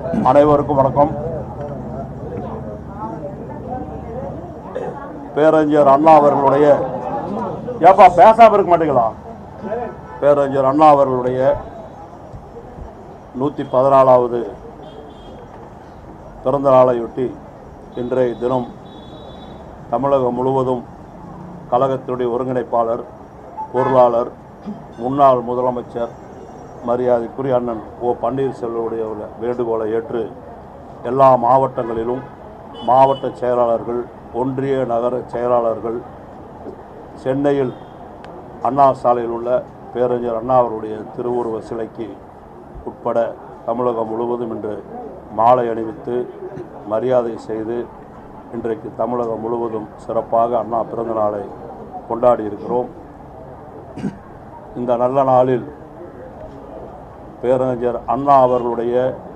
அனைவருக்கும் வணக்கம் பேரறிஞர் அண்ணா அவர்களுடைய ஏப்பா பேசாம இருக்க மாட்டீங்களா பேரறிஞர் அண்ணா அவர்களுடைய நூற்றி பதினாலாவது பிறந்த நாளையொட்டி இன்றைய தினம் தமிழகம் முழுவதும் கழகத்தினுடைய ஒருங்கிணைப்பாளர் பொருளாளர் முன்னாள் முதலமைச்சர் மரியாதைக்குரிய அண்ணன் ஓ பன்னீர்செல்வமுடைய வேண்டுகோளை ஏற்று எல்லா மாவட்டங்களிலும் மாவட்ட செயலாளர்கள் ஒன்றிய நகர செயலாளர்கள் சென்னையில் அண்ணா சாலையில் உள்ள பேரறிஞர் அண்ணா அவருடைய திருவுருவ சிலைக்கு உட்பட தமிழகம் முழுவதும் இன்று மாலை அணிவித்து மரியாதை செய்து இன்றைக்கு தமிழகம் முழுவதும் சிறப்பாக அண்ணா பிறந்த நாளை கொண்டாடி இருக்கிறோம் இந்த நல்ல நாளில் பேரறிஞர் அண்ணா அவர்களுடைய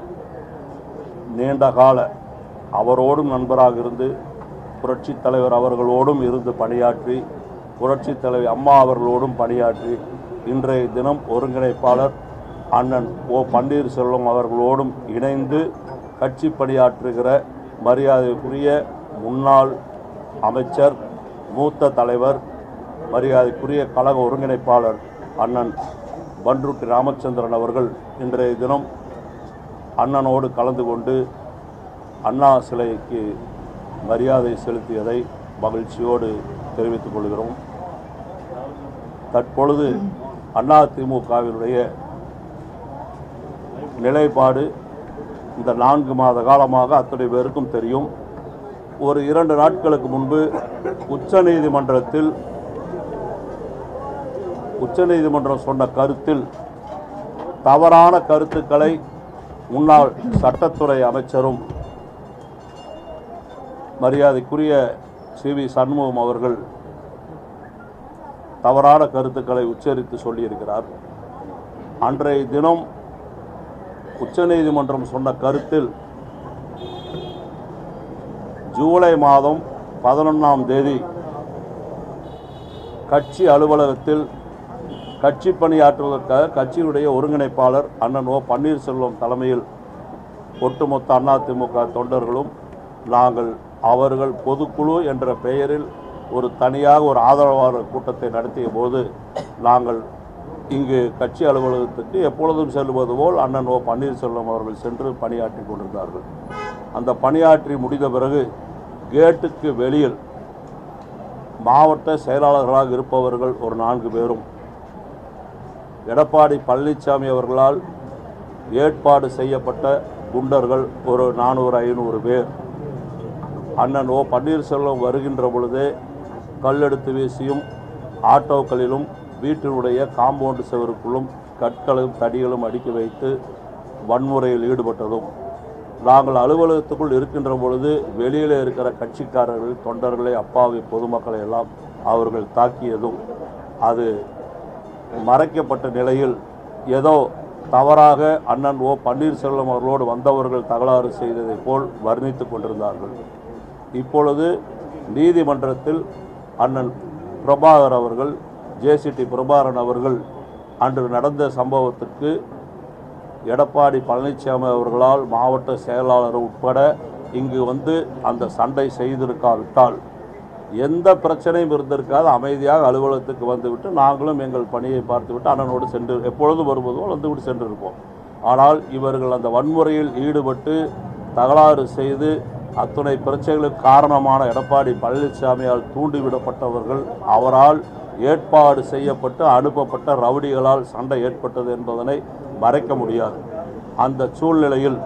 நீண்ட கால அவரோடும் நண்பராக இருந்து புரட்சித் தலைவர் அவர்களோடும் இருந்து பணியாற்றி புரட்சித் தலைவி அம்மா அவர்களோடும் பணியாற்றி இன்றைய தினம் ஒருங்கிணைப்பாளர் அண்ணன் ஓ பன்னீர்செல்வம் அவர்களோடும் இணைந்து கட்சி பணியாற்றுகிற மரியாதைக்குரிய முன்னாள் அமைச்சர் மூத்த தலைவர் மரியாதைக்குரிய கழக ஒருங்கிணைப்பாளர் அண்ணன் பன்ருட்டி ராமச்சந்திரன் அவர்கள் இன்றைய தினம் அண்ணனோடு கலந்து கொண்டு அண்ணா சிலைக்கு மரியாதை செலுத்தியதை மகிழ்ச்சியோடு தெரிவித்துக் கொள்கிறோம் தற்பொழுது அண்ணா திமுகவினுடைய நிலைப்பாடு இந்த நான்கு மாத காலமாக அத்தனை பேருக்கும் தெரியும் ஒரு இரண்டு நாட்களுக்கு முன்பு உச்சநீதிமன்றத்தில் உச்சநீதிமன்றம் சொன்ன கருத்தில் தவறான கருத்துக்களை முன்னாள் சட்டத்துறை அமைச்சரும் மரியாதைக்குரிய சி வி சண்முகம் அவர்கள் தவறான கருத்துக்களை உச்சரித்து சொல்லியிருக்கிறார் அன்றைய தினம் உச்சநீதிமன்றம் சொன்ன கருத்தில் ஜூலை மாதம் பதினொன்றாம் தேதி கட்சி அலுவலகத்தில் கட்சி பணியாற்றுவதற்காக கட்சியுடைய ஒருங்கிணைப்பாளர் அண்ணன் ஓ பன்னீர்செல்வம் தலைமையில் ஒட்டுமொத்த அதிமுக தொண்டர்களும் நாங்கள் அவர்கள் பொதுக்குழு என்ற பெயரில் ஒரு தனியாக ஒரு ஆதரவாளர் கூட்டத்தை நடத்திய போது நாங்கள் இங்கு கட்சி அலுவலகத்துக்கு எப்பொழுதும் செல்வது போல் அண்ணன் ஓ பன்னீர்செல்வம் அவர்கள் சென்று பணியாற்றி கொண்டிருந்தார்கள் அந்த பணியாற்றி முடிந்த பிறகு கேட்டுக்கு வெளியில் மாவட்ட செயலாளர்களாக இருப்பவர்கள் ஒரு நான்கு பேரும் எடப்பாடி பழனிசாமி அவர்களால் ஏற்பாடு செய்யப்பட்ட குண்டர்கள் ஒரு நானூறு ஐநூறு பேர் அண்ணன் ஓ பன்னீர்செல்வம் வருகின்ற பொழுதே கல்லெடுத்து வீசியும் ஆட்டோக்களிலும் வீட்டினுடைய காம்பவுண்டு சுவருக்குள்ளும் கற்களும் தடிகளும் அடுக்கி வைத்து வன்முறையில் ஈடுபட்டதும் நாங்கள் அலுவலகத்துக்குள் இருக்கின்ற பொழுது வெளியில் இருக்கிற கட்சிக்காரர்கள் தொண்டர்களை அப்பாவி பொதுமக்களை எல்லாம் அவர்கள் தாக்கியதும் அது மறைக்கப்பட்ட நிலையில் ஏதோ தவறாக அண்ணன் ஓ பன்னீர்செல்வம் அவர்களோடு வந்தவர்கள் தகராறு செய்ததைப் போல் வர்ணித்து கொண்டிருந்தார்கள் இப்பொழுது நீதிமன்றத்தில் அண்ணன் பிரபாகர் அவர்கள் ஜேசிடி பிரபாகரன் அவர்கள் அன்று நடந்த சம்பவத்துக்கு எடப்பாடி பழனிசாமி அவர்களால் மாவட்ட செயலாளர் உட்பட இங்கு வந்து அந்த சண்டை செய்திருக்காவிட்டால் எந்த பிரச்சனையும் இருந்திருக்காது அமைதியாக அலுவலகத்துக்கு வந்துவிட்டு நாங்களும் எங்கள் பணியை பார்த்துவிட்டு அண்ணனோடு சென்று எப்பொழுதும் வருவது போல் வந்துவிட்டு சென்றிருப்போம் ஆனால் இவர்கள் அந்த வன்முறையில் ஈடுபட்டு தகராறு செய்து அத்துணை பிரச்சனைகளுக்கு காரணமான எடப்பாடி பழனிசாமியால் தூண்டிவிடப்பட்டவர்கள் அவரால் ஏற்பாடு செய்யப்பட்டு அனுப்பப்பட்ட ரவுடிகளால் சண்டை ஏற்பட்டது என்பதனை மறைக்க முடியாது அந்த சூழ்நிலையில்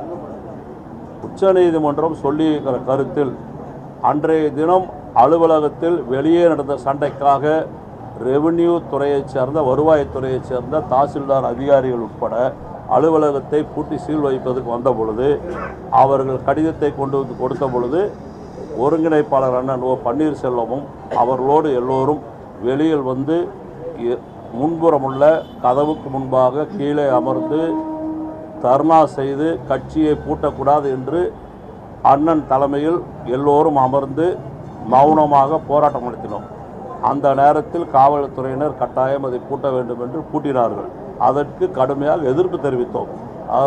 உச்சநீதிமன்றம் சொல்லியிருக்கிற கருத்தில் அன்றைய தினம் அலுவலகத்தில் வெளியே நடந்த சண்டைக்காக ரெவென்யூ துறையைச் சேர்ந்த வருவாய்த்துறையைச் சேர்ந்த தாசில்தார் அதிகாரிகள் உட்பட அலுவலகத்தை பூட்டி சீல் வைப்பதற்கு வந்த பொழுது அவர்கள் கடிதத்தை கொண்டு வந்து கொடுத்த பொழுது ஒருங்கிணைப்பாளர் அண்ணன் ஓ பன்னீர்செல்வமும் அவர்களோடு எல்லோரும் வெளியில் வந்து இ- முன்புறமுள்ள கதவுக்கு முன்பாக கீழே அமர்ந்து தர்ணா செய்து கட்சியை பூட்டக்கூடாது என்று அண்ணன் தலைமையில் எல்லோரும் அமர்ந்து மௌனமாக போராட்டம் நடத்தினோம் அந்த நேரத்தில் காவல்துறையினர் கட்டாயம் அதை பூட்ட வேண்டும் என்று பூட்டினார்கள் அதற்கு கடுமையாக எதிர்ப்பு தெரிவித்தோம் அதனால்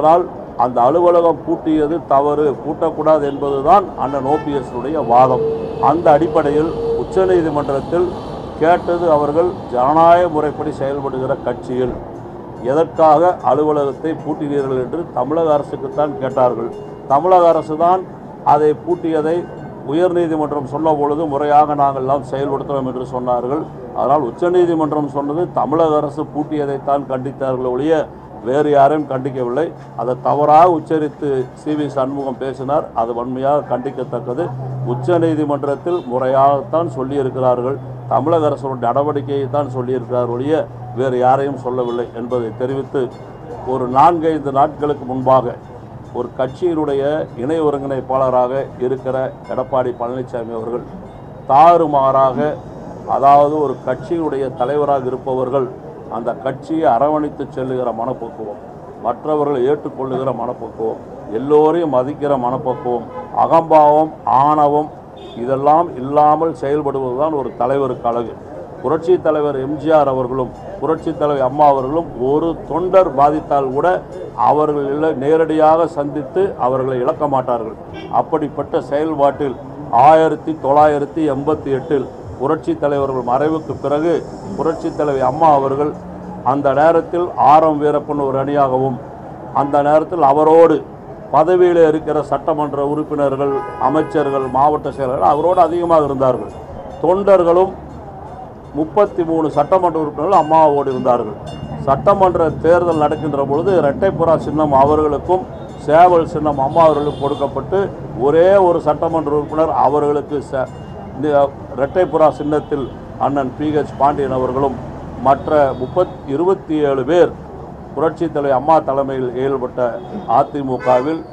அந்த அலுவலகம் பூட்டியது தவறு பூட்டக்கூடாது என்பதுதான் அண்ணன் ஓபிஎஸ்னுடைய வாதம் அந்த அடிப்படையில் உச்சநீதிமன்றத்தில் கேட்டது அவர்கள் ஜனநாயக முறைப்படி செயல்படுகிற கட்சியில் எதற்காக அலுவலகத்தை பூட்டினீர்கள் என்று தமிழக அரசுக்குத்தான் கேட்டார்கள் தமிழக அரசு தான் அதை பூட்டியதை உயர்நீதிமன்றம் சொன்ன பொழுது முறையாக நாங்கள் எல்லாம் செயல்படுத்துகிறோம் என்று சொன்னார்கள் அதனால் உச்சநீதிமன்றம் சொன்னது தமிழக அரசு பூட்டியதைத்தான் கண்டித்தார்கள் ஒழிய வேறு யாரையும் கண்டிக்கவில்லை அதை தவறாக உச்சரித்து சி வி சண்முகம் பேசினார் அது வன்மையாக கண்டிக்கத்தக்கது உச்சநீதிமன்றத்தில் முறையாகத்தான் சொல்லியிருக்கிறார்கள் தமிழக அரசுடைய நடவடிக்கையை தான் சொல்லியிருக்கிறார் ஒழிய வேறு யாரையும் சொல்லவில்லை என்பதை தெரிவித்து ஒரு நான்கைந்து நாட்களுக்கு முன்பாக ஒரு கட்சியினுடைய இணை ஒருங்கிணைப்பாளராக இருக்கிற எடப்பாடி பழனிசாமி அவர்கள் தாறுமாறாக அதாவது ஒரு கட்சியினுடைய தலைவராக இருப்பவர்கள் அந்த கட்சியை அரவணைத்து செல்லுகிற மனப்பக்குவம் மற்றவர்களை ஏற்றுக்கொள்ளுகிற மனப்பக்குவம் எல்லோரையும் மதிக்கிற மனப்பக்குவம் அகம்பாவம் ஆணவம் இதெல்லாம் இல்லாமல் செயல்படுவதுதான் ஒரு தலைவருக்கு அழகு புரட்சி தலைவர் எம்ஜிஆர் அவர்களும் புரட்சி தலைவர் அம்மா அவர்களும் ஒரு தொண்டர் பாதித்தால் கூட அவர்களை நேரடியாக சந்தித்து அவர்களை இழக்க மாட்டார்கள் அப்படிப்பட்ட செயல்பாட்டில் ஆயிரத்தி தொள்ளாயிரத்தி எண்பத்தி எட்டில் புரட்சி தலைவர்கள் மறைவுக்கு பிறகு புரட்சி தலைவி அம்மா அவர்கள் அந்த நேரத்தில் ஆரம் வீரப்பன் ஒரு அணியாகவும் அந்த நேரத்தில் அவரோடு பதவியில் இருக்கிற சட்டமன்ற உறுப்பினர்கள் அமைச்சர்கள் மாவட்ட செயலர்கள் அவரோடு அதிகமாக இருந்தார்கள் தொண்டர்களும் முப்பத்தி மூணு சட்டமன்ற உறுப்பினர்கள் அம்மாவோடு இருந்தார்கள் சட்டமன்ற தேர்தல் நடக்கின்ற பொழுது இரட்டைப்புறா சின்னம் அவர்களுக்கும் சேவல் சின்னம் அம்மா அவர்களுக்கும் கொடுக்கப்பட்டு ஒரே ஒரு சட்டமன்ற உறுப்பினர் அவர்களுக்கு ச இந்த இரட்டைப்புறா சின்னத்தில் அண்ணன் பிஹெச் பாண்டியன் அவர்களும் மற்ற முப்பத் இருபத்தி ஏழு பேர் புரட்சித் தலைவர் அம்மா தலைமையில் செயல்பட்ட அதிமுகவில்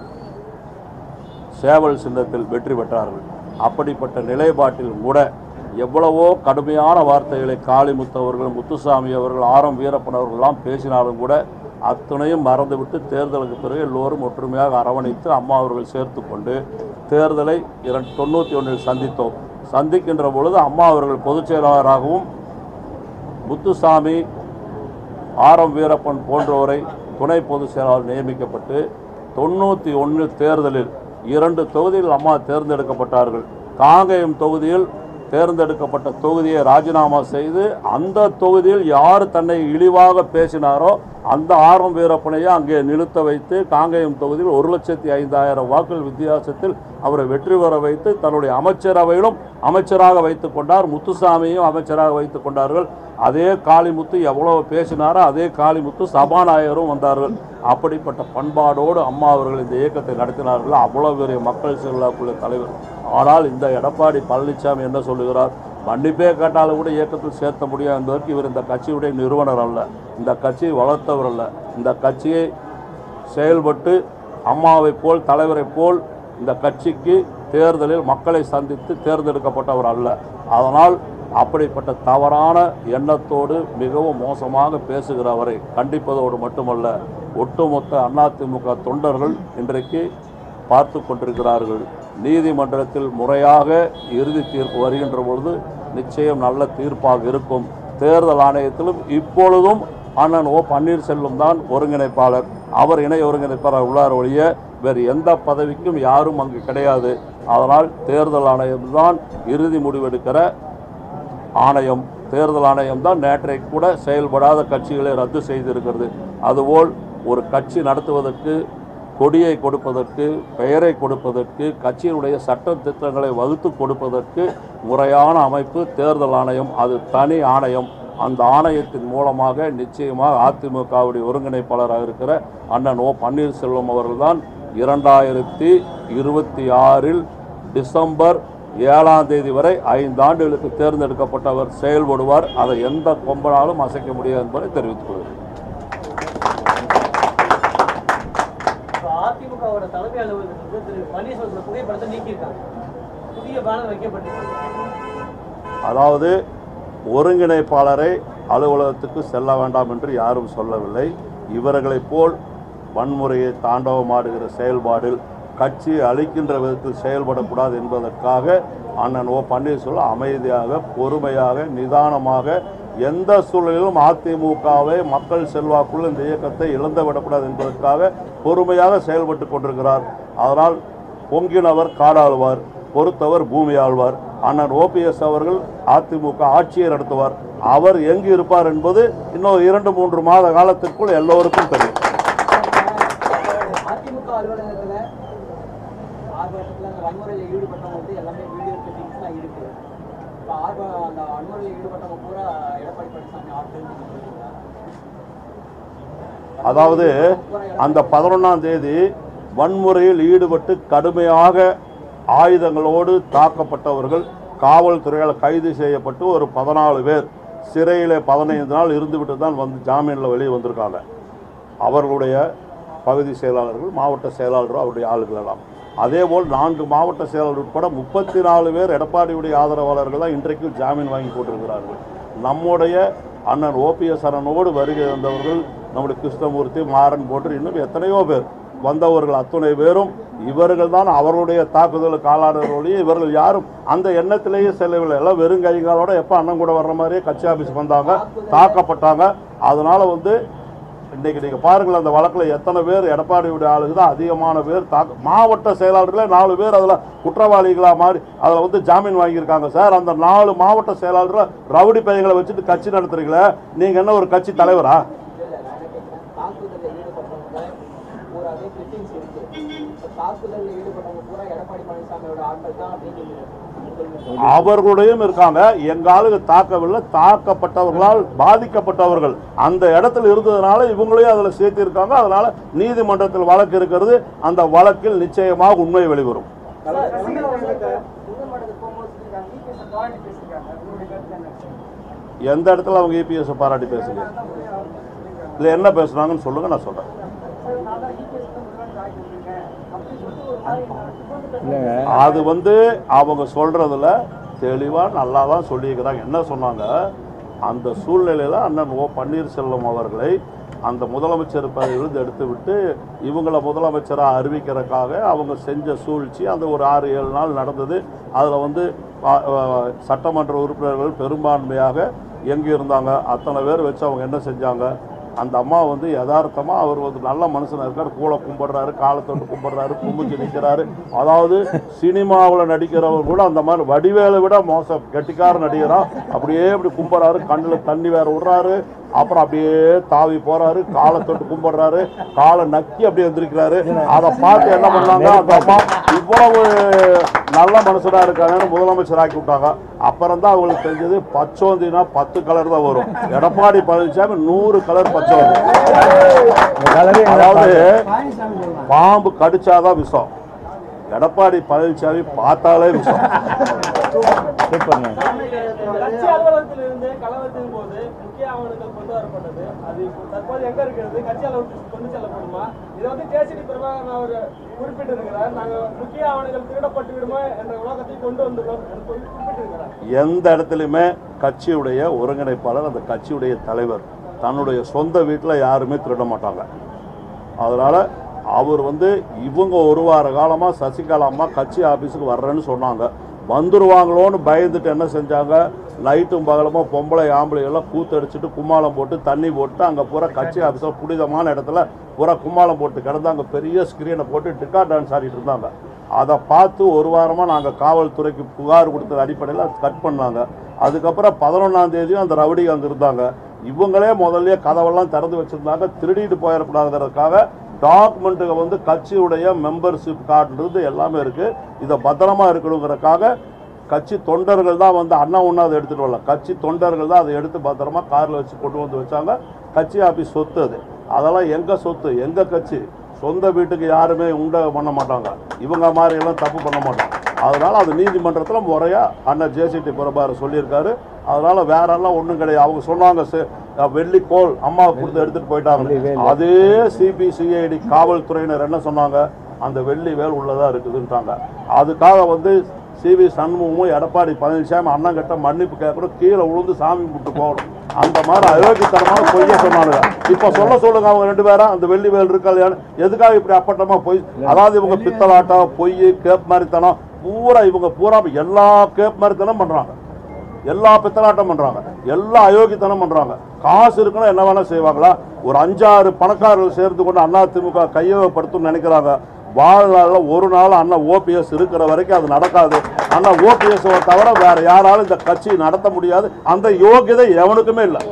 சேவல் சின்னத்தில் வெற்றி பெற்றார்கள் அப்படிப்பட்ட நிலைப்பாட்டில் கூட எவ்வளவோ கடுமையான வார்த்தைகளை காளிமுத்து அவர்கள் முத்துசாமி அவர்கள் ஆரம் வீரப்பன் அவர்கள்லாம் பேசினாலும் கூட அத்தனையும் மறந்துவிட்டு தேர்தலுக்கு பிறகு எல்லோரும் ஒற்றுமையாக அரவணைத்து அம்மா அவர்கள் சேர்த்து கொண்டு தேர்தலை இரண்டு தொண்ணூற்றி ஒன்றில் சந்தித்தோம் சந்திக்கின்ற பொழுது அம்மா அவர்கள் பொதுச் செயலாளராகவும் முத்துசாமி ஆரம் வீரப்பன் போன்றோரை துணை பொதுச் செயலாளர் நியமிக்கப்பட்டு தொண்ணூற்றி ஒன்று தேர்தலில் இரண்டு தொகுதியில் அம்மா தேர்ந்தெடுக்கப்பட்டார்கள் காங்கயம் தொகுதியில் தேர்ந்தெடுக்கப்பட்ட தொகுதியை ராஜினாமா செய்து அந்த தொகுதியில் யார் தன்னை இழிவாக பேசினாரோ அந்த ஆரம் வீரப்பனையை அங்கே நிறுத்த வைத்து காங்கயம் தொகுதியில் ஒரு லட்சத்தி ஐந்தாயிரம் வாக்குகள் வித்தியாசத்தில் அவரை வெற்றி பெற வைத்து தன்னுடைய அமைச்சரவையிலும் அமைச்சராக வைத்துக் கொண்டார் முத்துசாமியும் அமைச்சராக வைத்துக் கொண்டார்கள் அதே காளிமுத்து எவ்வளவு பேசினாரோ அதே காளிமுத்து சபாநாயகரும் வந்தார்கள் அப்படிப்பட்ட பண்பாடோடு அம்மா அவர்கள் இந்த இயக்கத்தை நடத்தினார்கள் அவ்வளவு பெரிய மக்கள் செல்வாக்குள்ள தலைவர் ஆனால் இந்த எடப்பாடி பழனிசாமி என்ன சொல்லுகிறார் மன்னிப்பே கேட்டாலும் கூட இயக்கத்தில் சேர்த்த முடியும் என்பதற்கு இவர் இந்த கட்சியுடைய நிறுவனர் அல்ல இந்த கட்சியை வளர்த்தவர் அல்ல இந்த கட்சியை செயல்பட்டு அம்மாவைப் போல் தலைவரைப் போல் இந்த கட்சிக்கு தேர்தலில் மக்களை சந்தித்து தேர்ந்தெடுக்கப்பட்டவர் அல்ல அதனால் அப்படிப்பட்ட தவறான எண்ணத்தோடு மிகவும் மோசமாக பேசுகிறவரை கண்டிப்பதோடு மட்டுமல்ல ஒட்டுமொத்த அதிமுக தொண்டர்கள் இன்றைக்கு பார்த்து கொண்டிருக்கிறார்கள் நீதிமன்றத்தில் முறையாக இறுதி தீர்ப்பு வருகின்ற பொழுது நிச்சயம் நல்ல தீர்ப்பாக இருக்கும் தேர்தல் ஆணையத்திலும் இப்பொழுதும் அண்ணன் ஓ பன்னீர்செல்வம் தான் ஒருங்கிணைப்பாளர் அவர் இணை ஒருங்கிணைப்பாளர் உள்ளார் ஒழிய வேறு எந்த பதவிக்கும் யாரும் அங்கு கிடையாது அதனால் தேர்தல் ஆணையம்தான் இறுதி முடிவெடுக்கிற ஆணையம் தேர்தல் ஆணையம் தான் நேற்றை கூட செயல்படாத கட்சிகளை ரத்து செய்திருக்கிறது அதுபோல் ஒரு கட்சி நடத்துவதற்கு கொடியை கொடுப்பதற்கு பெயரை கொடுப்பதற்கு கட்சியினுடைய சட்ட திட்டங்களை வகுத்து கொடுப்பதற்கு முறையான அமைப்பு தேர்தல் ஆணையம் அது தனி ஆணையம் அந்த ஆணையத்தின் மூலமாக நிச்சயமாக அதிமுகவுடைய ஒருங்கிணைப்பாளராக இருக்கிற அண்ணன் ஓ பன்னீர்செல்வம் அவர்கள்தான் இரண்டாயிரத்தி இருபத்தி ஆறில் டிசம்பர் ஏழாம் தேதி வரை ஐந்து ஆண்டுகளுக்கு தேர்ந்தெடுக்கப்பட்டவர் செயல்படுவார் அதை எந்த கொம்பனாலும் அசைக்க முடியாது என்பதை தெரிவித்துக் கொள்கிறேன் இப்ப அதிமுகவோட தலைமை அலுவலகத்துக்கு திரு பன்னீர்செல்வம் புகைப்படத்தை நீக்கியிருக்காங்க புதிய பேனர் வைக்கப்பட்டிருக்கு அதாவது ஒருங்கிணைப்பாளரை அலுவலகத்துக்கு செல்ல வேண்டாம் என்று யாரும் சொல்லவில்லை இவர்களைப் போல் வன்முறையை தாண்டவமாடுகிற செயல்பாடில் கட்சி அழிக்கின்ற விதத்தில் செயல்படக்கூடாது என்பதற்காக அண்ணன் ஓ பன்னீர்செல்வம் அமைதியாக பொறுமையாக நிதானமாக எந்த சூழலிலும் அதிமுகவை மக்கள் செல்வாக்குள்ள இந்த இயக்கத்தை இழந்து விடக்கூடாது என்பதற்காக பொறுமையாக செயல்பட்டு கொண்டிருக்கிறார் அதனால் பொங்கினவர் காடாளுவார் பொறுத்தவர் பூமி ஆழ்வார் அண்ணன் ஓபிஎஸ் அவர்கள் அதிமுக ஆட்சியை நடத்துவார் அவர் எங்கு இருப்பார் என்பது இன்னும் இரண்டு மூன்று மாத காலத்திற்குள் எல்லோருக்கும் தெரியும் அதிமுக அலுவலகத்துல ஆர்ப்பாட்டத்தில் அந்த வன்முறையில் ஈடுபட்டவங்க வந்து எல்லாமே வீடியோ கிளிப்பிங்ஸ்லாம் இருக்கு இப்போ ஆர்வ அந்த வன்முறையில் ஈடுபட்டவங்க பூரா எடப்பாடி பழனிசாமி ஆட்கள் அதாவது அந்த பதினொன்றாம் தேதி வன்முறையில் ஈடுபட்டு கடுமையாக ஆயுதங்களோடு தாக்கப்பட்டவர்கள் காவல்துறையால் கைது செய்யப்பட்டு ஒரு பதினாலு பேர் சிறையில் பதினைந்து நாள் இருந்துவிட்டு தான் வந்து ஜாமீனில் வெளியே வந்திருக்காங்க அவர்களுடைய பகுதி செயலாளர்கள் மாவட்ட செயலாளரும் அவருடைய ஆளுகள் எல்லாம் அதேபோல் நான்கு மாவட்ட செயலாளர் உட்பட முப்பத்தி நாலு பேர் எடப்பாடியுடைய ஆதரவாளர்கள் தான் இன்றைக்கு ஜாமீன் வாங்கி போட்டிருக்கிறார்கள் நம்முடைய அண்ணன் ஓபிஎஸ் அண்ணனோடு வருகை வந்தவர்கள் நம்முடைய கிருஷ்ணமூர்த்தி மாறன் போன்று இன்னும் எத்தனையோ பேர் வந்தவர்கள் அத்துணை பேரும் இவர்கள் தான் அவர்களுடைய தாக்குதலுக்கு ஆளானவர்களே இவர்கள் யாரும் அந்த எண்ணத்திலேயே செல்லவில்லை எல்லாம் வெறும் கைகாலோட எப்போ அண்ணன் கூட வர்ற மாதிரியே கட்சி ஆஃபீஸ் வந்தாங்க தாக்கப்பட்டாங்க அதனால வந்து இன்னைக்கு நீங்க பாருங்களேன் அந்த வழக்குல எத்தனை பேர் எடப்பாடியுடைய ஆளுங்க தான் அதிகமான பேர் தாக்க மாவட்ட செயலாளர்களே நாலு பேர் அதில் குற்றவாளிகளா மாறி அதில் வந்து ஜாமீன் வாங்கியிருக்காங்க சார் அந்த நாலு மாவட்ட செயலாளர்கள் ரவுடி பையங்களை வச்சுட்டு கட்சி நடத்துறீங்களே நீங்க என்ன ஒரு கட்சி தலைவரா தாக்குதலில் ஈடுபட்டவங்க பூராவே கிளிப்பிங்ஸ் இருக்கு இப்போ தாக்குதலில் ஈடுபட்டவங்க பூரா எடப்பாடி பழனிசாமியோட ஆட்கள் தான் அப்படின்னு அவர்களுடையும் இருக்காங்க எங்க ஆளுங்க தாக்கவில்லை தாக்கப்பட்டவர்களால் பாதிக்கப்பட்டவர்கள் அந்த இடத்துல இருந்ததுனால இவங்களையும் அதில் சேர்த்திருக்காங்க அதனால நீதிமன்றத்தில் வழக்கு இருக்கிறது அந்த வழக்கில் நிச்சயமாக உண்மை வெளிவரும் எந்த இடத்துல அவங்க இபிஎஸ் பாராட்டி பேசுங்க இல்லை என்ன பேசுனாங்கன்னு சொல்லுங்க நான் சொல்றேன் இல்லைங்க அது வந்து அவங்க சொல்றதுல தெளிவா நல்லா தான் சொல்லியிருக்கிறாங்க என்ன சொன்னாங்க அந்த சூழ்நிலையில அண்ணன் ஓ பன்னீர்செல்வம் அவர்களை அந்த முதலமைச்சர் பதவியிலிருந்து எடுத்து விட்டு இவங்கள முதலமைச்சராக அறிவிக்கிறதுக்காக அவங்க செஞ்ச சூழ்ச்சி அந்த ஒரு ஆறு ஏழு நாள் நடந்தது அதில் வந்து ஆ, ஆ, சட்டமன்ற உறுப்பினர்கள் பெரும்பான்மையாக எங்கே இருந்தாங்க அத்தனை பேர் வச்சு அவங்க என்ன செஞ்சாங்க அந்த அம்மா வந்து யதார்த்தமாக அவர் வந்து நல்ல மனுஷனாக இருக்கார் கூலை கும்பிடுறாரு காலத்தொட்டு கும்பிடுறாரு கும்பிச்சு நிற்கிறாரு அதாவது சினிமாவில் நடிக்கிறவர் கூட அந்த மாதிரி வடிவேலை விட மோசம் கெட்டிக்கார நடிகரா அப்படியே இப்படி கும்பிட்றாரு கண்ணில் தண்ணி வேற விடுறாரு அப்புறம் அப்படியே தாவி போறாரு காலை தொட்டு கும்பிடுறாரு காலை நக்கி அப்படியே எந்திரிக்கிறாரு அதை பார்த்து என்ன பண்ணாங்க அந்த அம்மா இவ்வளவு நல்ல மனுஷனா இருக்காங்கன்னு முதலமைச்சர் ஆக்கி விட்டாங்க அப்புறம் தான் அவங்களுக்கு தெரிஞ்சது பச்சோந்தினா பத்து கலர் தான் வரும் எடப்பாடி பழனிசாமி நூறு கலர் பச்சோந்தி இந்த கலரே அதாவது பாம்பு கடிச்சாதான் விஷம் எடப்பாடி பழனிசாமி பார்த்தாலே விஷம் சூப்பர்ங்க கட்சி அலுவலகத்தில் இருந்து கலவரத்தின் போது முக்கிய ஆவணங்கள் கொண்டு வரப்பட்டது அது இப்போ தற்போது எங்க இருக்கிறது கட்சி அலுவலகத்துக்கு கொண்டு செல்லப்படுமா இதை வந்து கேசிடி பிரபாகரன் அவர் குறிப்பிட்டிருக்கிறார் நாங்க முக்கிய ஆவணங்கள் திருடப்பட்டு விடுமா என்ற உலகத்தை கொண்டு வந்துள்ளோம் என்று சொல்லி குறிப்பிட்டிருக்கிறார் எந்த இடத்துலையுமே கட்சியுடைய ஒருங்கிணைப்பாளர் அந்த கட்சியுடைய தலைவர் தன்னுடைய சொந்த வீட்டில் யாருமே திருட மாட்டாங்க அதனால் அவர் வந்து இவங்க ஒரு வார காலமாக சசிகலா அம்மா கட்சி ஆஃபீஸுக்கு வர்றேன்னு சொன்னாங்க வந்துருவாங்களோன்னு பயந்துட்டு என்ன செஞ்சாங்க நைட்டும் பகலமா பொம்பளை ஆம்பளை எல்லாம் கூத்தடிச்சிட்டு கும்மாளம் போட்டு தண்ணி போட்டு அங்கே பூரா கட்சி ஆஃபீஸில் புனிதமான இடத்துல பூரா கும்மாளம் போட்டு கிடந்து அங்கே பெரிய ஸ்க்ரீனை போட்டு டிக்கா டான்ஸ் ஆடிட்டு இருந்தாங்க அதை பார்த்து ஒரு வாரமாக நாங்கள் காவல்துறைக்கு புகார் கொடுத்த அடிப்படையில் அது கட் பண்ணாங்க அதுக்கப்புறம் பதினொன்றாம் தேதியும் அந்த ரவுடி அங்கே இருந்தாங்க இவங்களே முதல்ல கதவெல்லாம் திறந்து வச்சுருந்தாங்க திருடிட்டு போயிடக்கூடாதுங்கிறதுக்காக டாக்குமெண்ட்டுகள் வந்து கட்சியுடைய மெம்பர்ஷிப் கார்டுன்றது எல்லாமே இருக்குது இதை பத்திரமா இருக்கணுங்கிறதுக்காக கட்சி தொண்டர்கள் தான் வந்து அண்ணா ஒன்றா அதை எடுத்துகிட்டு வரல கட்சி தொண்டர்கள் தான் அதை எடுத்து பத்திரமா காரில் வச்சு கொண்டு வந்து வச்சாங்க கட்சி ஆஃபீஸ் சொத்து அது அதெல்லாம் எங்கள் சொத்து எங்கள் கட்சி சொந்த வீட்டுக்கு யாருமே உண்ட பண்ண மாட்டாங்க இவங்க மாதிரி எல்லாம் தப்பு பண்ண மாட்டாங்க அதனால அது நீதிமன்றத்தில் முறையாக அண்ணன் ஜேசிடி பிரபாகர் சொல்லியிருக்காரு அதனால வேற எல்லாம் ஒன்றும் கிடையாது அவங்க சொன்னாங்க "சே- வெள்ளிக்கோள் அம்மா கொடுத்து எடுத்துட்டு போயிட்டாங்க அதே சிபிசிஐடி காவல்துறையினர் என்ன சொன்னாங்க அந்த வெள்ளி வேல் உள்ளதா இருக்குதுன்ட்டாங்க அதுக்காக வந்து சிவி சண்முகமும் எடப்பாடி பழனிசாமி அண்ணன் கிட்ட மன்னிப்பு கேட்கணும் கீழே விழுந்து சாமி கும்பிட்டு போகணும் அந்த மாதிரி அயோக்கியத்தனமான பொய்ய சொன்னானுங்க இப்ப சொல்ல சொல்லுங்க அவங்க ரெண்டு பேரும் அந்த வெள்ளி வேல் இருக்கா இல்லையான்னு எதுக்காக இப்படி அப்பட்டமா பொய் அதாவது இவங்க பித்தலாட்டம் பொய் கேப் மாதிரித்தனம் பூரா இவங்க பூரா எல்லா கேப் மாதிரித்தனம் பண்றாங்க எல்லா பித்தலாட்டம் பண்றாங்க எல்லாம் அயோக்கியத்தனம் பண்றாங்க காசு இருக்குன்னா என்ன வேணா செய்வாங்களா ஒரு அஞ்சாறு பணக்காரர்கள் சேர்ந்து கொண்டு அதிமுக கையகப்படுத்தும் நினைக்கிறாங்க வாழ்நாளில் ஒரு நாள் அண்ணன் ஓபிஎஸ் இருக்கிற வரைக்கும் அது நடக்காது அண்ணன் ஓபிஎஸ் தவிர வேற யாராலும் இந்த கட்சி நடத்த முடியாது அந்த யோகியதை எவனுக்குமே இல்லை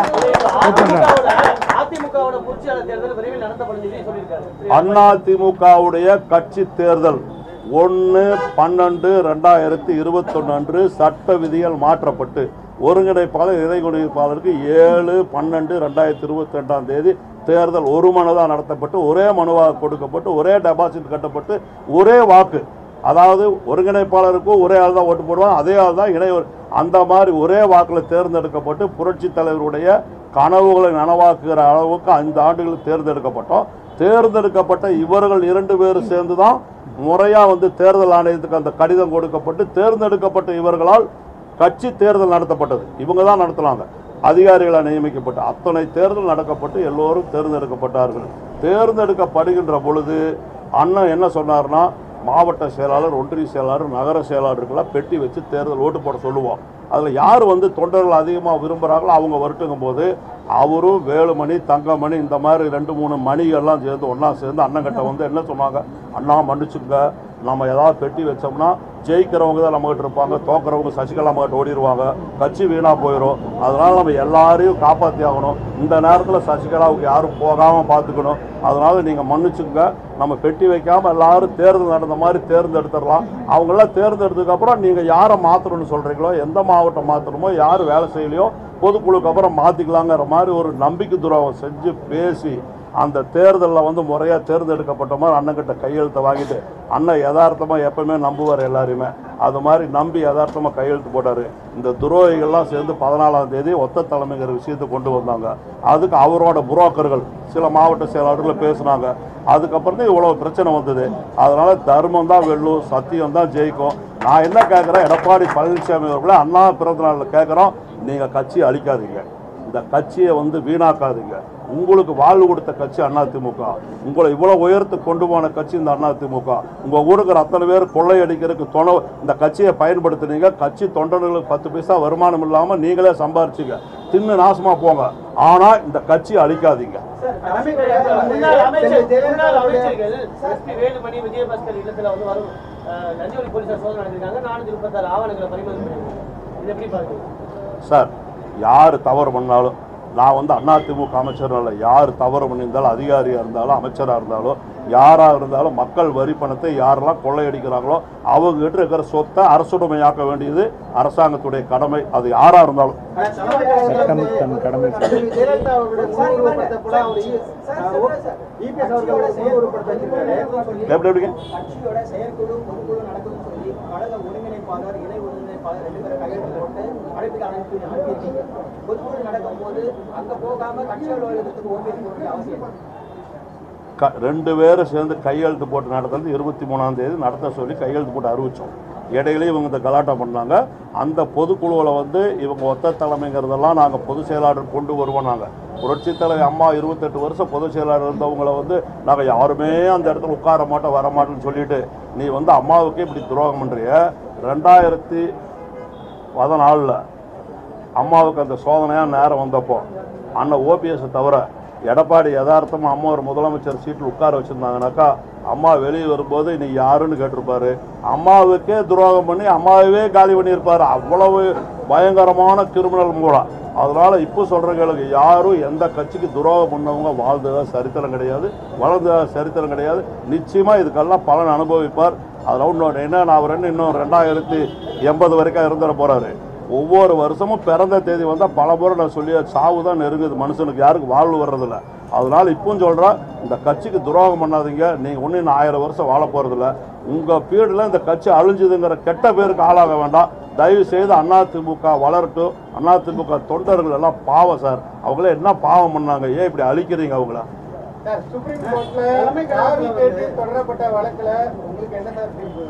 அதிமுகவோட அதிமுகவோட பொதுச்செயலாளர் தேர்தல் விரைவில் நடத்தப்படும் சொல்லி சொல்லியிருக்காரு அதிமுகவுடைய கட்சி தேர்தல் ஒன்று பன்னெண்டு ரெண்டாயிரத்தி இருபத்தொன்று அன்று சட்ட விதிகள் மாற்றப்பட்டு ஒருங்கிணைப்பாளர் இறைகுடிப்பாளருக்கு ஏழு பன்னெண்டு ரெண்டாயிரத்தி இருபத்தி ரெண்டாம் தேதி தேர்தல் ஒரு மனுதான் நடத்தப்பட்டு ஒரே மனுவாக கொடுக்கப்பட்டு ஒரே டெபாசிட் கட்டப்பட்டு ஒரே வாக்கு அதாவது ஒருங்கிணைப்பாளருக்கும் ஒரே ஆள் தான் ஓட்டு போடுவாங்க அதே ஆள் தான் இணை அந்த மாதிரி ஒரே வாக்கில் தேர்ந்தெடுக்கப்பட்டு புரட்சித் தலைவருடைய கனவுகளை நனவாக்குகிற அளவுக்கு ஐந்து ஆண்டுகள் தேர்ந்தெடுக்கப்பட்டோம் தேர்ந்தெடுக்கப்பட்ட இவர்கள் இரண்டு பேரும் சேர்ந்து தான் முறையாக வந்து தேர்தல் ஆணையத்துக்கு அந்த கடிதம் கொடுக்கப்பட்டு தேர்ந்தெடுக்கப்பட்ட இவர்களால் கட்சி தேர்தல் நடத்தப்பட்டது இவங்க தான் நடத்தினாங்க அதிகாரிகளாக நியமிக்கப்பட்டு அத்தனை தேர்தல் நடக்கப்பட்டு எல்லோரும் தேர்ந்தெடுக்கப்பட்டார்கள் தேர்ந்தெடுக்கப்படுகின்ற பொழுது அண்ணன் என்ன சொன்னார்னா மாவட்ட செயலாளர் ஒன்றிய செயலாளர் நகர செயலாளருக்கெல்லாம் பெட்டி வச்சு தேர்தல் ஓட்டு போட சொல்லுவோம் அதில் யார் வந்து தொண்டர்கள் அதிகமாக விரும்புகிறாங்களோ அவங்க வரட்டுங்கும் போது அவரும் வேலுமணி தங்கமணி இந்த மாதிரி ரெண்டு மூணு மணிகள்லாம் சேர்ந்து ஒன்றா சேர்ந்து அண்ணங்கிட்ட வந்து என்ன சொன்னாங்க அண்ணா மன்னிச்சுங்க நம்ம ஏதாவது பெட்டி வச்சோம்னா ஜெயிக்கிறவங்க தான் நம்மகிட்ட இருப்பாங்க தோக்குறவங்க சசிகலா நம்மகிட்ட ஓடிடுவாங்க கட்சி வீணாக போயிடும் அதனால நம்ம எல்லாரையும் காப்பாற்றி ஆகணும் இந்த நேரத்தில் சசிகலாவுக்கு யாரும் போகாமல் பார்த்துக்கணும் அதனால நீங்கள் மன்னிச்சுங்க நம்ம பெட்டி வைக்காமல் எல்லாரும் தேர்தல் நடந்த மாதிரி தேர்ந்தெடுத்துடலாம் அவங்களாம் தேர்ந்தெடுத்ததுக்கப்புறம் நீங்கள் யாரை மாற்றணும்னு சொல்கிறீங்களோ எந்த மாவட்டம் மாற்றணுமோ யார் வேலை செய்யலையோ பொதுக்குழுக்கு அப்புறம் மாற்றிக்கலாங்கிற மாதிரி ஒரு நம்பிக்கை துரோகம் செஞ்சு பேசி அந்த தேர்தலில் வந்து முறையாக தேர்ந்தெடுக்கப்பட்ட மாதிரி அண்ணன்கிட்ட கையெழுத்தை வாங்கிட்டு அண்ணன் யதார்த்தமாக எப்பவுமே நம்புவார் எல்லாரையுமே அது மாதிரி நம்பி யதார்த்தமாக கையெழுத்து போட்டார் இந்த துரோகிகள்லாம் சேர்ந்து பதினாலாம் தேதி ஒத்த தலைமைங்கிற விஷயத்தை கொண்டு வந்தாங்க அதுக்கு அவரோட புரோக்கர்கள் சில மாவட்ட செயலாளர்கள் பேசுனாங்க அதுக்கப்புறம் தான் இவ்வளோ பிரச்சனை வந்தது அதனால தர்மம் தான் வெல்லும் சத்தியம் தான் ஜெயிக்கும் நான் என்ன கேட்குறேன் எடப்பாடி பழனிசாமி அவர்களை அண்ணா பிறந்த நாளில் கேட்குறோம் நீங்கள் கட்சியை அழிக்காதீங்க இந்த கட்சியை வந்து வீணாக்காதீங்க உங்களுக்கு வாழ்வு கொடுத்த கட்சி அதிமுக உங்களை இவ்வளோ உயர்த்து கொண்டு போன கட்சி இந்த அதிமுக உங்கள் ஊருக்கு அத்தனை பேர் கொள்ளையடிக்கிறதுக்கு துணை இந்த கட்சியை பயன்படுத்துனீங்க கட்சி தொண்டர்களுக்கு பத்து பைசா வருமானம் இல்லாமல் நீங்களே சம்பாரிச்சிங்க தின்னு நாசமாக போங்க ஆனால் இந்த கட்சியை அழிக்காதீங்க முன்னாள் அமைச்சர் முன்னாள் அமைச்சர்கள் எஸ்பி வேலுமணி விஜயபாஸ்கர் இல்லத்துல வந்து வரும் அஹ், நந்திவரி போலீசார் சோதனை நடத்திருக்காங்க நானூத்தி முப்பத்தாறு ஆவணங்களை பறிமுதல் பண்ணிருக்காங்க இது எப்படி பாருங்க சார் யார் தவறு பண்ணாலும் நான் வந்து அதிமுக அமைச்சர் இல்லை யார் தவறு பண்ணியிருந்தாலும் அதிகாரியாக இருந்தாலும் அமைச்சராக இருந்தாலும் யாராக இருந்தாலும் மக்கள் வரி பணத்தை யாரெல்லாம் கொள்ளையடிக்கிறாங்களோ அவங்ககிட்ட இருக்கிற சொத்தை அரசுடைமையாக்க வேண்டியது அரசாங்கத்துடைய கடமை அது யாராக இருந்தாலும் சட்டம் தன் கடமை செய்யும். ஜெயலலிதா அவருடைய முழு உருவப்படத்தை கூட அவர் இபிஎஸ் அவர்கள் முழு உருவப்படத்தை வச்சிருக்காரு எப்படி எப்படிங்க கட்சியோட செயற்குழு பொதுக்குழு நடக்கும்னு சொல்லி கழக ஒருங்கிணைப்பாளர் இணை ஒருங்கிணைப்பாளர் ரெண்டு பேரும் கையெழுத்து போட்டு அழைப்புக்கு அனுப்பி அனுப்பியிருக்கீங்க பொதுக்குழு நடக்கும்போது அங்க போகாம கட்சி அலுவலகத்துக்கு ஓபிஎஸ் போக வேண்டிய அவசியம் இல்லை. க ரெண்டு பேரும் சேர்ந்து கையெழுத்து போட்டு நடத்துறது இருபத்தி மூணாம் தேதி நடத்த சொல்லி கையெழுத்து போட்டு அறிவித்தோம் இடையில இவங்க இந்த கலாட்டா பண்ணாங்க அந்த பொதுக்குழுவில் வந்து இவங்க ஒத்த தலைமைங்கிறதெல்லாம் நாங்கள் பொதுச் செயலாளர் கொண்டு வருவோம் நாங்கள் புரட்சித் தலைவர் அம்மா இருபத்தெட்டு வருஷம் பொதுச் செயலாளர் இருந்தவங்கள வந்து நாங்கள் யாருமே அந்த இடத்துல உட்கார மாட்டோம் வர மாட்டோம்னு சொல்லிட்டு நீ வந்து அம்மாவுக்கே இப்படி துரோகம் பண்ணுறிய ரெண்டாயிரத்தி பதினாலில் அம்மாவுக்கு அந்த சோதனையாக நேரம் வந்தப்போ அண்ணன் ஓபிஎஸ் தவிர எடப்பாடி யதார்த்தமாக அம்மா ஒரு முதலமைச்சர் சீட்டில் உட்கார வச்சுருந்தாங்கனாக்கா அம்மா வெளியே வரும்போது நீ யாருன்னு கேட்டிருப்பாரு அம்மாவுக்கே துரோகம் பண்ணி அம்மாவே காலி பண்ணியிருப்பாரு அவ்வளவு பயங்கரமான கிரிமினல் கூட அதனால இப்போ சொல்கிறவங்களுக்கு யாரும் எந்த கட்சிக்கு துரோகம் பண்ணவங்க வாழ்ந்ததா சரித்திரம் கிடையாது வளர்ந்ததா சரித்திரம் கிடையாது நிச்சயமாக இதுக்கெல்லாம் பலன் அனுபவிப்பார் அதில் இன்னொன்று என்ன நான் அவர் என்ன இன்னும் ரெண்டாயிரத்தி எண்பது வரைக்கும் இருந்துட போகிறாரு ஒவ்வொரு வருஷமும் பிறந்த தேதி வந்தால் பல முறை நான் சொல்லி சாவு தான் நெருங்குது மனுஷனுக்கு யாருக்கு வாழ்வு வர்றதில்ல அதனால இப்பவும் சொல்கிறேன் இந்த கட்சிக்கு துரோகம் பண்ணாதீங்க நீங்கள் ஒன்றும் இன்னும் ஆயிரம் வருஷம் வாழ போகிறதில்ல உங்கள் பீரியடில் இந்த கட்சி அழிஞ்சுதுங்கிற கெட்ட பேருக்கு ஆளாக வேண்டாம் தயவு செய்து அதிமுக வளரட்டும் அதிமுக தொண்டர்கள் எல்லாம் பாவம் சார் அவங்களே என்ன பாவம் பண்ணாங்க ஏன் இப்படி அழிக்கிறீங்க அவங்கள சார் சுப்ரீம் கோர்ட்ல சாவி கேட்டு தொடரப்பட்ட வழக்குல உங்களுக்கு என்ன சார் தீர்ப்பு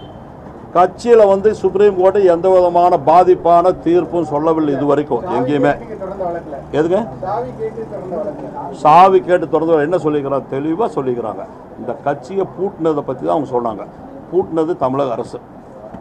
கட்சியில் வந்து சுப்ரீம் கோர்ட்டு எந்த விதமான பாதிப்பான தீர்ப்பும் சொல்லவில்லை இது வரைக்கும் எங்கேயுமே நீங்க தொடர்ந்த வழக்குல எதுங்க சாவி கேட்டு தொடர்ந்த வழக்குல சாவி கேட்டு தொடர்ந்து என்ன சொல்லிக்கிறாங்க தெளிவாக சொல்லிக்கிறாங்க இந்த கட்சியை பூட்டினதை பற்றி தான் அவங்க சொன்னாங்க பூட்டினது தமிழக அரசு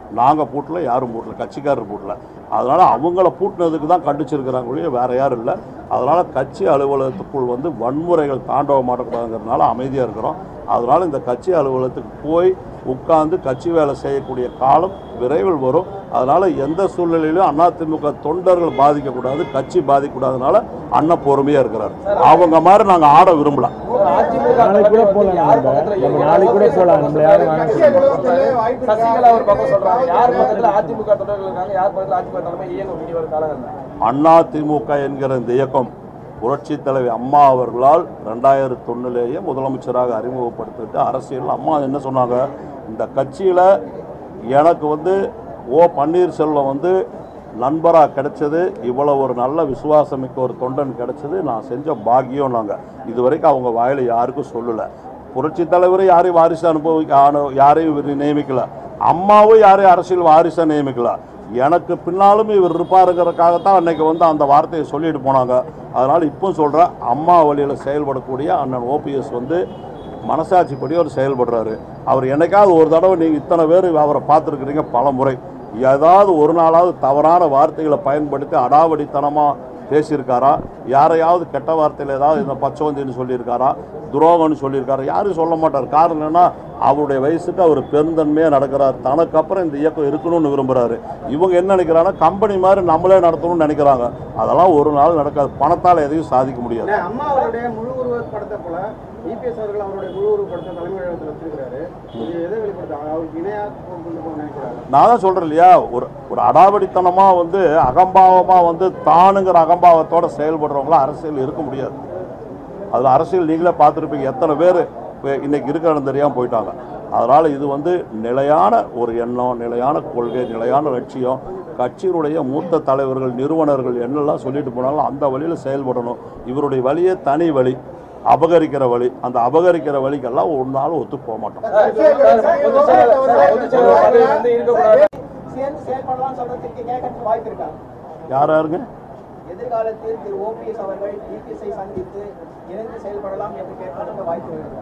நாங்கள் பூட்டல யாரும் பூட்டல கட்சிக்காரர் பூட்டல அதனால் அவங்கள பூட்டினதுக்கு தான் கண்டிச்சிருக்கிறாங்க ஒழிய வேறு யாரும் இல்லை அதனால் கட்சி அலுவலகத்துக்குள் வந்து வன்முறைகள் தாண்டவ மாட்டக்கூடாதுங்கிறதுனால அமைதியாக இருக்கிறோம் அதனால் இந்த கட்சி அலுவலகத்துக்கு போய் உட்கார்ந்து கட்சி வேலை செய்யக்கூடிய காலம் விரைவில் வரும் அதனால் எந்த சூழ்நிலையிலும் அதிமுக தொண்டர்கள் பாதிக்கக்கூடாது கட்சி பாதிக்கக்கூடாதனால அண்ணன் பொறுமையாக இருக்கிறார் அவங்க மாதிரி நாங்கள் ஆட விரும்பல நாளைக்கு கூட போகலாம் நம்ம நம்ம நாளைக்கு கூட போகலாம் நம்மள யாரும் வேணாம் கட்சி அலுவலகத்துல வாய்ப்பு இருக்கா? சசிகலா ஒரு பக்கம் சொல்றாங்க யார் பக்கத்துல அதிமுக தொண்டர்கள் இருக்காங்க யார் பக்கத்துல அதிமுக தலைமை இயங்கும் இனி வரும் காலங்கள்ல அதிமுக என்கிற இந்த இயக்கம் புரட்சி தலைவி அம்மா அவர்களால் ரெண்டாயிரத்தி ஒன்றுலேயே முதலமைச்சராக அறிமுகப்படுத்திட்டு அரசியல் அம்மா என்ன சொன்னாங்க இந்த கட்சியில் எனக்கு வந்து ஓ பன்னீர்செல்வம் வந்து நண்பராக கிடைச்சது இவ்வளோ ஒரு நல்ல விசுவாசமிக்க ஒரு தொண்டன் கிடைச்சது நான் செஞ்ச பாக்கியம் நாங்கள் இது வரைக்கும் அவங்க வாயில் யாருக்கும் சொல்லலை புரட்சி தலைவர் யாரையும் வாரிசு அனுபவிக்க ஆன- யாரையும் இவர் நியமிக்கல அம்மாவும் யாரையும் அரசியல் வாரிசாக நியமிக்கல எனக்கு பின்னாலும் இவர் இருப்பாருங்கிறதுக்காகத்தான் அன்னைக்கு வந்து அந்த வார்த்தையை சொல்லிட்டு போனாங்க அதனால் இப்போ சொல்கிறேன் அம்மா வழியில் செயல்படக்கூடிய அண்ணன் ஓபிஎஸ் வந்து மனசாட்சிப்படி அவர் செயல்படுறாரு அவர் என்னைக்காவது ஒரு தடவை நீங்கள் இத்தனை பேர் அவரை பார்த்துருக்குறீங்க பல முறை ஏதாவது ஒரு நாளாவது தவறான வார்த்தைகளை பயன்படுத்தி அடாவடித்தனமாக பேசியிருக்காரா யாரையாவது கெட்ட வார்த்தையில் ஏதாவது இந்த பச்சவந்தின்னு சொல்லியிருக்காரா துரோகம்னு சொல்லியிருக்காரா யாரும் சொல்ல மாட்டார் காரணம் என்னன்னா அவருடைய வயசுக்கு அவர் பெருந்தன்மையாக நடக்கிறார் தனக்கு அப்புறம் இந்த இயக்கம் இருக்கணும்னு விரும்புகிறாரு இவங்க என்ன நினைக்கிறாங்கன்னா கம்பெனி மாதிரி நம்மளே நடத்தணும்னு நினைக்கிறாங்க அதெல்லாம் ஒரு நாள் நடக்காது பணத்தால் எதையும் சாதிக்க முடியாது ஏன்னா, அம்மா அவருடைய முழு உருவ படத்தை போல இபிஎஸ் அவர்கள் அவருடைய முழு உருவ படத்தை தலைமையகத்தில் வச்சிருக்கிறாரு இது எதை வெளிப்படுத்தாங்க அவருக்கு இணையா கொண்டு போக நினைக்கிறாரு நான் தான் சொல்கிறேன் இல்லையா ஒரு ஒரு அடாவடித்தனமாக வந்து அகம்பாவமாக வந்து தானுங்கிற அகம்பாவத்தோட செயல்படுறவங்களாம் அரசியல் இருக்க முடியாது அதில் அரசியல் நீங்களே பார்த்துருப்பீங்க எத்தனை பேர் இன்னைக்கு இருக்கிற இடம் தெரியாமல் போயிட்டாங்க அதனால் இது வந்து நிலையான ஒரு எண்ணம் நிலையான கொள்கை நிலையான லட்சியம் கட்சியினுடைய மூத்த தலைவர்கள் நிறுவனர்கள் என்னெல்லாம் சொல்லிட்டு போனாலும் அந்த வழியில் செயல்படணும் இவருடைய வழியே தனி வழி அபகரிக்கிற வழி அந்த அபகரிக்கிற வழிக்கெல்லாம் ஒரு நாள் ஒத்து போக மாட்டோம் பொதுச் செயலாளர் பொதுச் செயலாளர் பதவி வந்து இருக்கக்கூடாது சேர்ந்து செயல்படலாம் சொல்றதுக்கு கேட்கறதுக்கு வாய்ப்பு இருக்கா யார் யாருங்க எதிர்காலத்தில் திரு ஓபிஎஸ் அவர்கள் இபிஎஸ்ஐ சந்தித்து இணைந்து செயல்படலாம் என்று கேட்பதற்கு வாய்ப்பு இருக்கா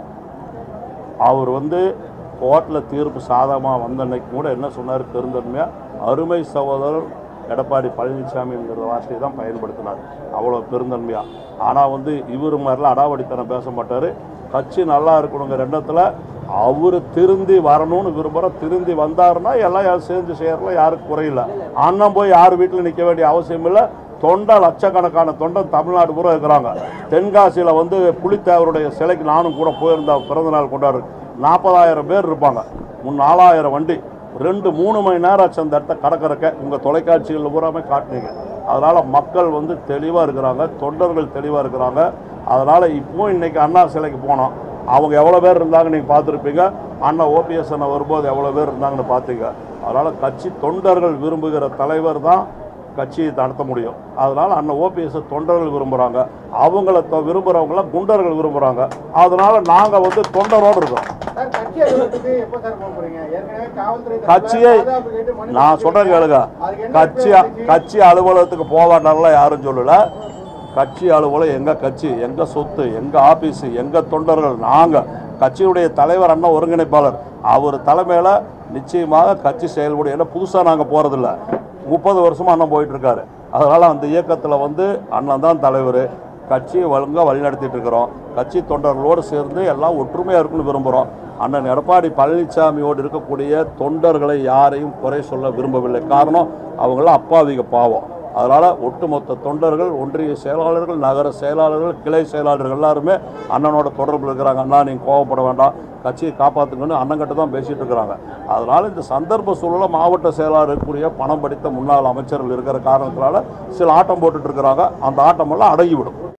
அவர் வந்து கோர்ட்டில் தீர்ப்பு சாதகமாக வந்த அன்னைக்கு கூட என்ன சொன்னார் பெருந்தன்மையாக அருமை சகோதரர் எடப்பாடி பழனிசாமிங்கிற வார்த்தையை தான் பயன்படுத்தினார் அவ்வளோ பெருந்தன்மையாக ஆனால் வந்து இவர் மாதிரிலாம் அடாவடித்தனம் பேச மாட்டார் கட்சி நல்லா இருக்கணுங்கிற எண்ணத்தில் அவர் திருந்தி வரணும்னு விரும்புகிற திருந்தி வந்தாருன்னா எல்லாம் யாரும் சேர்ந்து செய்யறதுல யாருக்கும் குறையில்ல அண்ணன் போய் யார் வீட்டில் நிற்க வேண்டிய அவசியம் இல்லை தொண்டை லட்சக்கணக்கான தொண்டன் தமிழ்நாடு பூரா இருக்கிறாங்க தென்காசியில் வந்து புலித்தேவருடைய சிலைக்கு நானும் கூட போயிருந்தா பிறந்தநாள் கொண்டாடு நாற்பதாயிரம் பேர் இருப்பாங்க முன் நாலாயிரம் வண்டி ரெண்டு மூணு மணி நேரம் ஆச்சு அந்த இடத்த கடற்கறக்க உங்கள் தொலைக்காட்சிகளில் பூராமே காட்டுனீங்க அதனால் மக்கள் வந்து தெளிவாக இருக்கிறாங்க தொண்டர்கள் தெளிவாக இருக்கிறாங்க அதனால் இப்போ இன்னைக்கு அண்ணா சிலைக்கு போனோம் அவங்க எவ்வளோ பேர் இருந்தாங்க நீங்கள் பார்த்துருப்பீங்க அண்ணா ஓபிஎஸ் அண்ணா வரும்போது எவ்வளோ பேர் இருந்தாங்கன்னு பார்த்தீங்க அதனால் கட்சி தொண்டர்கள் விரும்புகிற தலைவர் தான் கட்சியை நடத்த முடியும் அதனால் அண்ணன் ஓபிஎஸ் தொண்டர்கள் விரும்புகிறாங்க அவங்கள தொ- விரும்புகிறவங்கள குண்டர்கள் விரும்புகிறாங்க அதனால் நாங்கள் வந்து தொண்டரோடு இருக்கோம் சார் கட்சி அலுவலகத்துக்கு எப்போ சார் போக போறீங்க ஏற்கனவே காவல்துறை தரப்புல கட்சியை பாதுகாப்பு கேட்டு மனு நான் சொல்கிறேன் கேளுங்க அதுக்கு என்ன கட்சி நடவடிக்கை? கட்சி அலுவலகத்துக்கு போவாட்டாரெல்லாம் யாரும் சொல்லலை கட்சி அலுவலகம் எங்கள் கட்சி எங்கள் சொத்து எங்கள் ஆஃபீஸு எங்கள் தொண்டர்கள் நாங்கள் கட்சியுடைய தலைவர் அண்ணன் ஒருங்கிணைப்பாளர் அவர் தலைமையில் நிச்சயமாக கட்சி செயல்படும் ஏன்னா புதுசாக நாங்கள் போகிறதில்ல முப்பது வருஷமாக அண்ணன் போயிட்டு இருக்காரு அதனால் அந்த இயக்கத்தில் வந்து அண்ணன் தான் தலைவர் கட்சியை ஒழுங்காக வழிநடத்திட்டு இருக்கிறோம் கட்சி தொண்டர்களோடு சேர்ந்து எல்லாம் ஒற்றுமையாக இருக்குன்னு விரும்புகிறோம் அண்ணன் எடப்பாடி பழனிசாமியோடு இருக்கக்கூடிய தொண்டர்களை யாரையும் குறை சொல்ல விரும்பவில்லை காரணம் அவங்களாம் அப்பாவிக பாவம் அதனால் ஒட்டுமொத்த தொண்டர்கள் ஒன்றிய செயலாளர்கள் நகர செயலாளர்கள் கிளை செயலாளர்கள் எல்லாருமே அண்ணனோட தொடர்பில் இருக்கிறாங்க அண்ணா நீங்கள் கோவப்பட வேண்டாம் கட்சியை காப்பாற்றுங்கன்னு அண்ணங்கிட்ட தான் பேசிகிட்டு இருக்கிறாங்க அதனால் இந்த சந்தர்ப்ப சூழலை மாவட்ட செயலாளர் இருக்கக்கூடிய பணம் படித்த முன்னாள் அமைச்சர்கள் இருக்கிற காரணத்தினால சில ஆட்டம் போட்டுட்டு இருக்கிறாங்க அந்த ஆட்டமெல்லாம் அடங்கிவிடும்